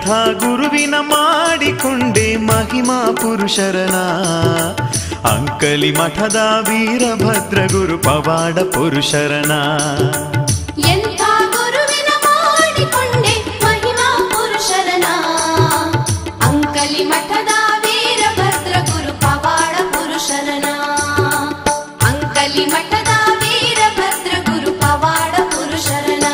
ಎಂಥ ಗುರುವಿನ ಮಾಡಿಕೊಂಡೆ ಮಹಿಮಾ ಪುರುಷರನ ಅಂಕಲಿ ಮಠದ ವೀರಭದ್ರ ಗುರು ಪವಾಡ ಪುರುಷರನ ಎಂಥ ಗುರುವಿನ ಮಾಡಿಕೊಂಡೆ ಮಹಿಮಾ ಪುರುಷರನ ಅಂಕಲಿ ಮಠದ ವೀರಭದ್ರ ಗುರು ಪವಾಡ ಪುರುಷರನ ಅಂಕಲಿ ಮಠದ ವೀರಭದ್ರ ಗುರು ಪವಾಡ ಪುರುಷರನ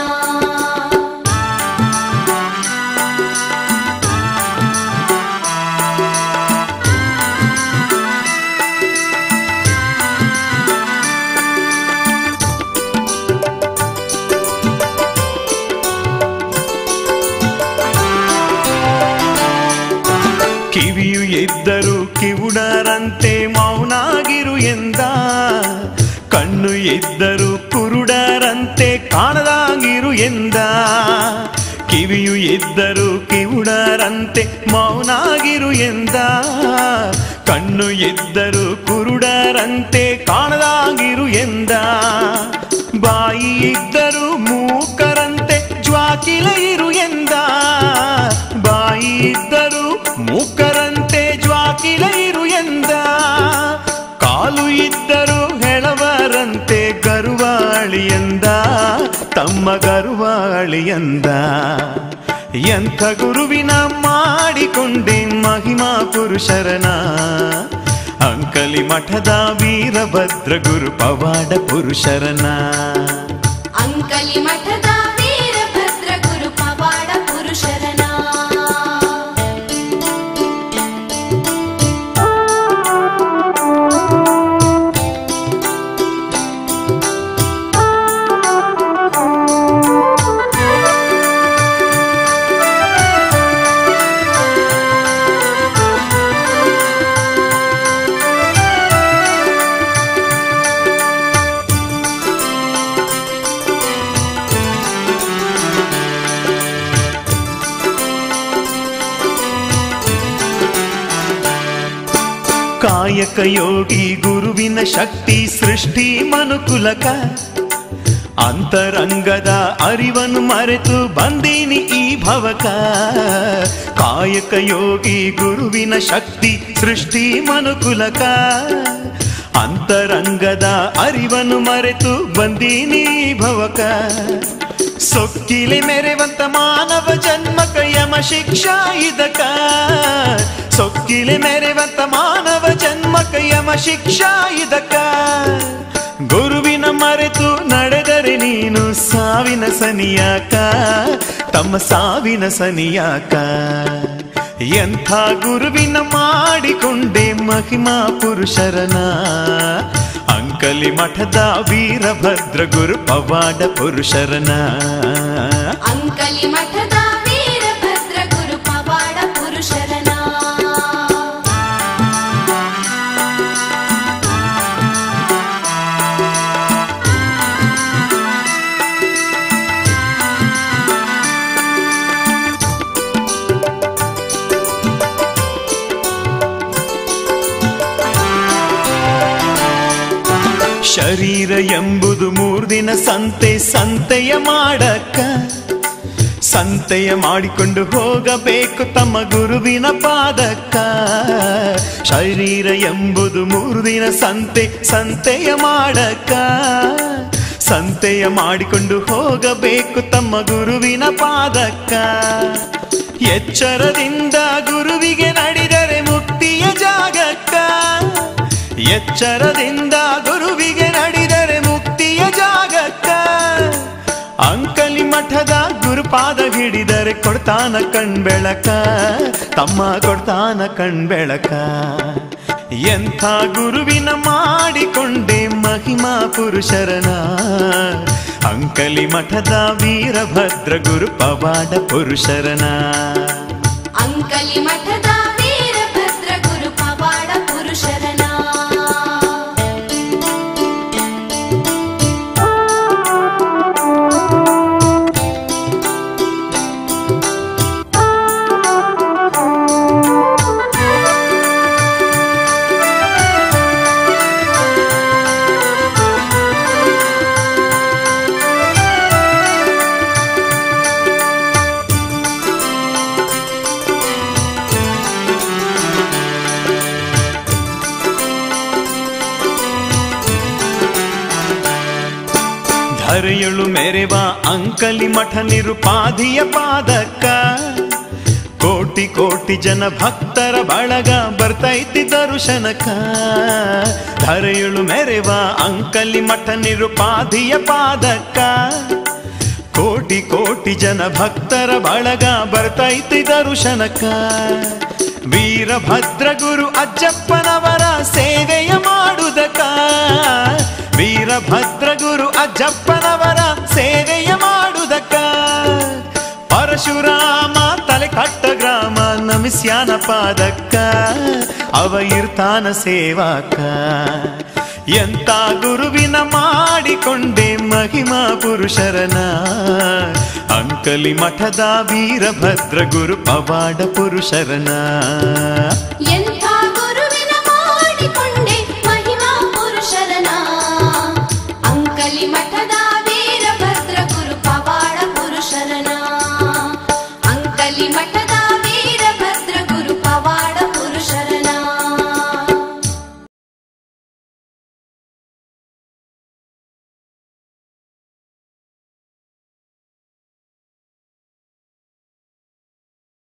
ಕಿವಿಯು ಇದ್ದರು ಕಿವುಡರಂತೆ ಮೌನಾಗಿರು ಎಂದ ಕಣ್ಣು ಇದ್ದರು ಕುರುಡರಂತೆ ಕಾಣದಾಗಿರು ಎಂದ ಕಿವಿಯು ಇದ್ದರು ಕಿವುಡರಂತೆ ಮೌನಾಗಿರು ಎಂದ ಕಣ್ಣು ಇದ್ದರು ಕುರುಡರಂತೆ ಕಾಣದಾಗಿರು ಎಂದ ಬಾಯಿ ಇದ್ದರು ಮೂಕರಂತೆ ಜ್ವಾಕಿಲ ಇರು ಎಂದ ಬಾಯಿ ಇದ್ದರು ಮೂಕರಂತೆ ಜ್ವಾಕಿಲ ಇರು ಎಂದ ಕಾಲು ಇದ್ದರು ಹೆಳವರಂತೆ ಗರುವಾಳಿಯಂದ ತಮ್ಮ ಗರುವಾಳಿಯಂದ ಎಂಥ ಗುರುವಿನ ಮಾಡಿಕೊಂಡೆ ಮಹಿಮಾ ಪುರುಷರನ ಅಂಕಲಿ ಮಠದ ವೀರಭದ್ರ ಗುರು ಪವಾಡ ಪುರುಷರನ ಅಂಕಲಿ ಮಠದ ವೀರಭದ್ರ ಗುರು ಪವಾಡ ಪುರುಷರನ ಕಾಯಕ ಯೋಗಿ ಗುರುವಿನ ಶಕ್ತಿ ಸೃಷ್ಟಿ ಮನುಕುಲಕ ಅಂತರಂಗದ ಅರಿವನ್ನು ಮರೆತು ಬಂದೀನಿ ಈ ಭವಕ ಕಾಯಕ ಯೋಗಿ ಗುರುವಿನ ಶಕ್ತಿ ಸೃಷ್ಟಿ ಮನುಕುಲಕ ಅಂತರಂಗದ ಅರಿವನ್ನು ಮರೆತು ಬಂದೀನಿ ಈ ಭವಕ ಸೊಕ್ಕಿಲೆ ಮೆರೆವಂತ ಮಾನವ ಜನ್ಮಕ ಯಮ ಶಿಕ್ಷಾ ಇದಕ ಸೊಕ್ಕಿಲೆ ಮೆರೆವಂತ ಮಾನವ ಜನ್ಮಕ ಯಮ ಶಿಕ್ಷಾ ಇದಕ ಗುರುವಿನ ಮರೆತು ನಡೆದರೆ ನೀನು ಸಾವಿನ ಸನಿಯಾಕ ತಮ್ಮ ಸಾವಿನ ಸನಿಯಾಕ ಎಂಥ ಗುರುವಿನ ಮಾಡಿಕೊಂಡೆ ಮಹಿಮಾ ಪುರುಷರನ ಅಂಕಲಿ ಮಠದ ವೀರಭದ್ರ ಗುರು ಪವಾಡ ಪುರುಷರನ ಅಂಕಲಿ ಮಠದ ವೀರಭದ್ರ ಗುರು ಪವಾಡ ಪುರುಷರನ ಶರೀರ ಎಂಬುದು ಮೂರ್ದಿನ ಸಂತೆ ಸಂತೆಯ ಮಾಡಕ್ಕ ಸಂತೆಯ ಮಾಡಿಕೊಂಡು ಹೋಗಬೇಕು ತಮ್ಮ ಗುರುವಿನ ಪಾದಕ್ಕ ಶರೀರ ಎಂಬುದು ಮೂರ್ದಿನ ಸಂತೆ ಸಂತೆಯ ಮಾಡಕ್ಕ ಸಂತೆಯ ಮಾಡಿಕೊಂಡು ಹೋಗಬೇಕು ತಮ್ಮ ಗುರುವಿನ ಪಾದಕ್ಕ ಎಚ್ಚರದಿಂದ ಗುರುವಿಗೆ ನಡೆದರೆ ಮುಕ್ತಿಯ ಜಾಗಕ್ಕ ಎಚ್ಚರದಿಂದ ಗುರುವಿಗೆ ನಡೆದರೆ ಮುಕ್ತಿಯ ಜಾಗಕ್ಕ ಅಂಕಲಿ ಮಠದ ಗುರುಪಾದ ಹಿಡಿದರೆ ಕೊಡ್ತಾನ ಕಣ್ಬೆಳಕ ತಮ್ಮ ಕೊಡ್ತಾನ ಕಣ್ಬೆಳಕ ಎಂಥ ಗುರುವಿನ ಮಾಡಿಕೊಂಡೆ ಮಹಿಮಾ ಪುರುಷರನ ಅಂಕಲಿ ಮಠದ ವೀರಭದ್ರ ಗುರು ಪವಾಡ ಪುರುಷರನ ಅಂಕಲಿ ಮಠದ ವೀರಭದ್ರ ಗುರು ಪವಾಡ ಪುರುಷರನ ಿ ಧರೆಯಳು ಮೆರೆವ ಅಂಕಲಿ ಮಠ ನಿರುಪಾಧಿಯ ಪಾದಕ್ಕ ಕೋಟಿ ಕೋಟಿ ಜನ ಭಕ್ತರ ಬಳಗ ಬರ್ತೈತಿ ದರ್ಶನಕ್ಕ ಧರೆಯಳು ಮೆರೆವ ಅಂಕಲಿ ಮಠ ನಿರುಪಾಧಿಯ ಪಾದಕ್ಕ ಕೋಟಿ ಕೋಟಿ ಜನ ಭಕ್ತರ ಬಳಗ ಬರ್ತೈತಿ ದರ್ಶನಕ್ಕ ವೀರಭದ್ರ ಗುರು ಅಜ್ಜಪ್ಪನವರ ಸೇವೆಯ ಮಾಡುದಕ ವೀರಭದ್ರ ಗುರು ಅಜ್ಜಪ್ಪನವರ ಸೇವೆಯ ಮಾಡುದಕ ಪರಶುರಾಮ ತಲೆ ಕಟ್ಟ ಗ್ರಾಮ ನಮಿಸ್ಯಾನ ಪಾದಕ್ಕ ಅವ ಇರ್ತಾನ ಸೇವಾಕ ಎಂತ ಗುರುವಿನ ಮಾಡಿಕೊಂಡೆ ಮಹಿಮಾ ಪುರುಷರನ ಅಂಕಲಿ ಮಠದ ವೀರಭದ್ರ ಗುರು ಪವಾಡ ಪುರುಷರನ